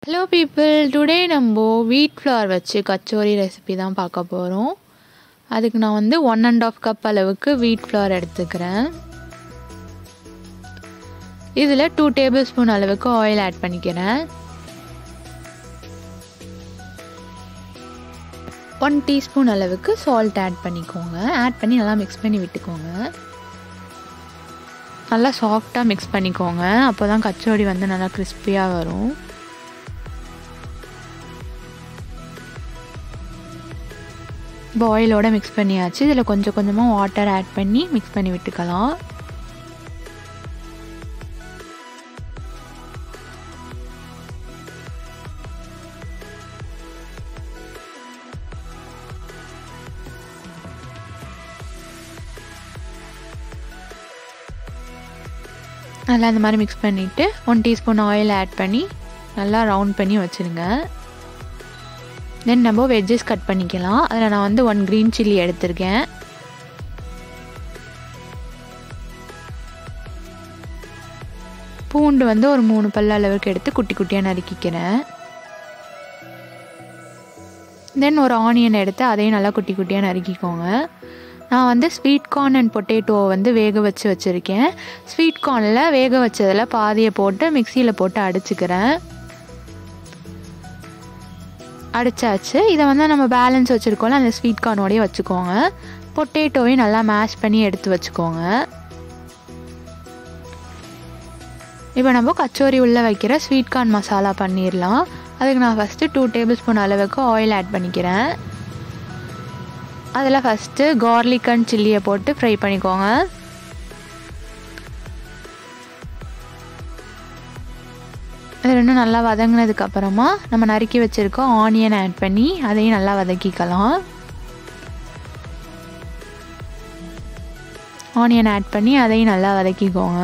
hello people today நம்ம வீட் flower வச்சு கச்சோரி ரெசிபி தான் பார்க்க போகிறோம் அதுக்கு நான் வந்து ஒன் அண்ட் ஆஃப் கப் அளவுக்கு வீட் ஃப்ளவர் எடுத்துக்கிறேன் இதில் டூ டேபிள் ஸ்பூன் அளவுக்கு ஆயில் ஆட் பண்ணிக்கிறேன் ஒன் டீஸ்பூன் அளவுக்கு சால்ட் ஆட் பண்ணிக்கோங்க ஆட் பண்ணி நல்லா மிக்ஸ் பண்ணி விட்டுக்கோங்க நல்லா சாஃப்டாக மிக்ஸ் பண்ணிக்கோங்க அப்போ தான் கச்சோடி வந்து நல்லா கிறிஸ்பியாக வரும் இப்போ ஆயிலோட மிக்ஸ் பண்ணியாச்சு இதில் கொஞ்சம் கொஞ்சமாக வாட்டர் ஆட் பண்ணி மிக்ஸ் பண்ணி விட்டுக்கலாம் நல்லா இந்த மாதிரி மிக்ஸ் பண்ணிவிட்டு ஒன் டீஸ்பூன் ஆயில் ஆட் பண்ணி நல்லா ரவுண்ட் பண்ணி வச்சுருங்க தென் நம்ம வெஜ்ஜஸ் கட் பண்ணிக்கலாம் அதில் நான் வந்து ஒன் க்ரீன் சில்லி எடுத்திருக்கேன் பூண்டு வந்து ஒரு மூணு பல்ல அளவுக்கு எடுத்து குட்டி குட்டியாக நறுக்கிக்கிறேன் தென் ஒரு ஆனியன் எடுத்து அதையும் நல்லா குட்டி குட்டியாக நறுக்கிக்கோங்க நான் வந்து ஸ்வீட் கார்ன் அண்ட் பொட்டேட்டோவை வந்து வேக வச்சு வச்சுருக்கேன் ஸ்வீட் கார்னில் வேக வச்சதில் பாதியை போட்டு மிக்சியில் போட்டு அடிச்சுக்கிறேன் அடித்தாச்சு இதை வந்து நம்ம பேலன்ஸ் வச்சுருக்கோம்ல அந்த ஸ்வீட் கார்னோடய வச்சுக்கோங்க பொட்டேட்டோவையும் நல்லா மேஷ் பண்ணி எடுத்து வச்சுக்கோங்க இப்போ நம்ம கச்சோரி உள்ளே வைக்கிற ஸ்வீட் கார்ன் மசாலா பண்ணிடலாம் அதுக்கு நான் ஃபஸ்ட்டு டூ டேபிள் ஸ்பூன் அளவுக்கு ஆயில் ஆட் பண்ணிக்கிறேன் அதில் ஃபஸ்ட்டு கார்லிக் அண்ட் சில்லியை போட்டு ஃப்ரை பண்ணிக்கோங்க இது ரெண்டும் நல்லா வதங்கினதுக்கு அப்புறமா நம்ம நறுக்கி வச்சுருக்கோம் ஆனியன் ஆட் பண்ணி அதையும் நல்லா வதக்கிக்கலாம் ஆனியன் ஆட் பண்ணி அதையும் நல்லா வதக்கிக்கோங்க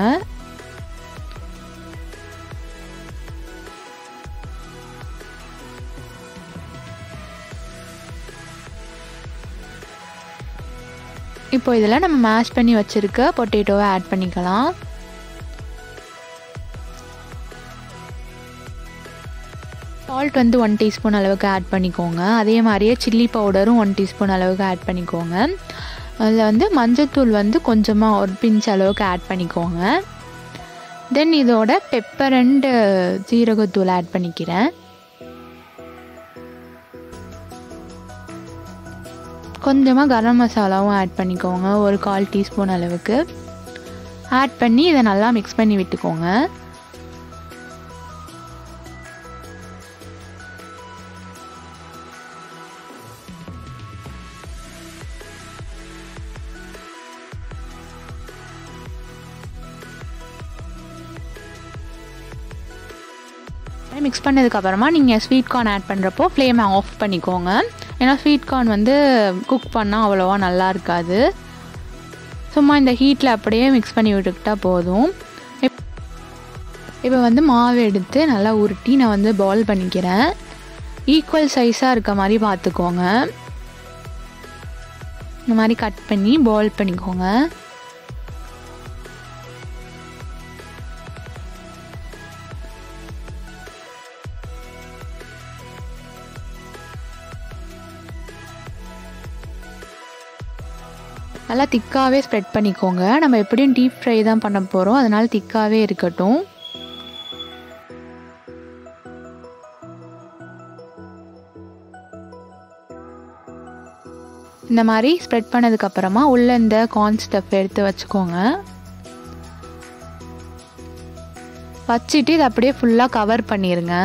இப்போ இதில் நம்ம மேஷ் பண்ணி வச்சுருக்க பொட்டேட்டோவை ஆட் பண்ணிக்கலாம் சால்ட் வந்து ஒன் டீஸ்பூன் அளவுக்கு ஆட் பண்ணிக்கோங்க அதே மாதிரியே சில்லி பவுடரும் ஒன் டீஸ்பூன் அளவுக்கு ஆட் பண்ணிக்கோங்க அதில் வந்து மஞ்சத்தூள் வந்து கொஞ்சமாக ஒரு பிஞ்ச் அளவுக்கு ஆட் பண்ணிக்கோங்க தென் இதோட பெப்பர் அண்டு ஜீரகத்தூள் ஆட் பண்ணிக்கிறேன் கொஞ்சமாக கரம் மசாலாவும் ஆட் பண்ணிக்கோங்க ஒரு கால் டீஸ்பூன் அளவுக்கு ஆட் பண்ணி இதை நல்லா மிக்ஸ் பண்ணி விட்டுக்கோங்க மிக்ஸ் பண்ணதுக்கப்புறமா நீங்கள் ஸ்வீட் கார்ன் ஆட் பண்ணுறப்போ ஃப்ளேமை ஆஃப் பண்ணிக்கோங்க ஏன்னா ஸ்வீட் கார்ன் வந்து குக் பண்ணால் அவ்வளோவா நல்லா இருக்காது சும்மா இந்த ஹீட்டில் அப்படியே மிக்ஸ் பண்ணி விட்டுக்கிட்டால் போதும் இப்போ வந்து மாவு எடுத்து நல்லா உருட்டி நான் வந்து பால் பண்ணிக்கிறேன் ஈக்குவல் சைஸாக இருக்க மாதிரி பார்த்துக்கோங்க இந்த மாதிரி கட் பண்ணி பால் பண்ணிக்கோங்க நல்லா திக்காகவே ஸ்ப்ரெட் பண்ணிக்கோங்க நம்ம எப்படியும் டீப் ஃப்ரை தான் பண்ண போகிறோம் அதனால் திக்காகவே இருக்கட்டும் இந்த மாதிரி ஸ்ப்ரெட் பண்ணதுக்கப்புறமா உள்ளே இந்த கார்ன் ஸ்டஃப் எடுத்து வச்சுக்கோங்க வச்சுட்டு இதை அப்படியே ஃபுல்லாக கவர் பண்ணிடுங்க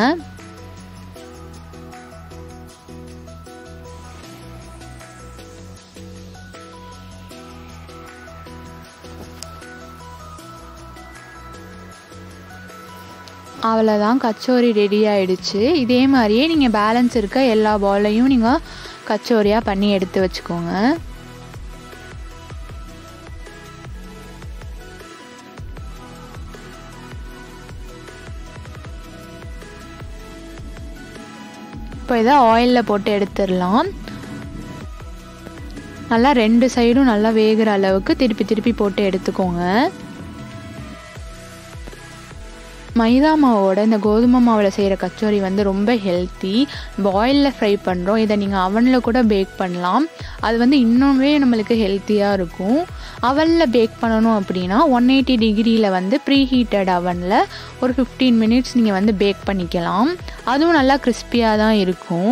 அவ்வளோதான் கச்சோரி ரெடி ஆயிடுச்சு இதே மாதிரியே நீங்கள் பேலன்ஸ் இருக்க எல்லா பாலையும் நீங்கள் கச்சோரியாக பண்ணி எடுத்து வச்சுக்கோங்க இப்போ இதை ஆயிலில் போட்டு எடுத்துடலாம் நல்லா ரெண்டு சைடும் நல்லா வேகிற அளவுக்கு திருப்பி திருப்பி போட்டு எடுத்துக்கோங்க மைதா மாவோட இந்த கோதுமை மாவில் செய்கிற கச்சோரி வந்து ரொம்ப ஹெல்த்தி பாயிலில் ஃப்ரை பண்ணுறோம் இதை நீங்கள் அவனில் கூட பேக் பண்ணலாம் அது வந்து இன்னுமே நம்மளுக்கு ஹெல்த்தியாக இருக்கும் அவனில் பேக் பண்ணணும் அப்படின்னா ஒன் எயிட்டி டிகிரியில் வந்து ப்ரீ ஹீட்டட் அவனில் ஒரு ஃபிஃப்டீன் மினிட்ஸ் நீங்கள் வந்து பேக் பண்ணிக்கலாம் அதுவும் நல்லா கிறிஸ்பியாக தான் இருக்கும்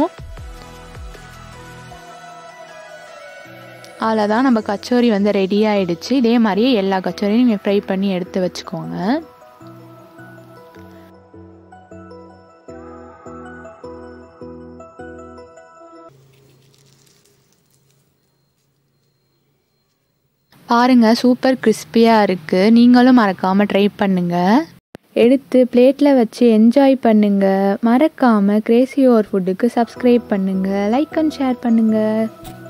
அவ்வளோதான் நம்ம கச்சோரி வந்து ரெடி ஆகிடுச்சு இதே மாதிரியே எல்லா கச்சோரியும் நீங்கள் ஃப்ரை பண்ணி எடுத்து வச்சுக்கோங்க பாருங்கள் சூப்பர் கிறிஸ்பியாக இருக்குது நீங்களும் மறக்காமல் ட்ரை பண்ணுங்கள் எடுத்து பிளேட்டில் வச்சு என்ஜாய் பண்ணுங்கள் மறக்காமல் கிரேசி ஓவர் ஃபுட்டுக்கு சப்ஸ்கிரைப் பண்ணுங்கள் லைக் அண்ட் ஷேர் பண்ணுங்கள்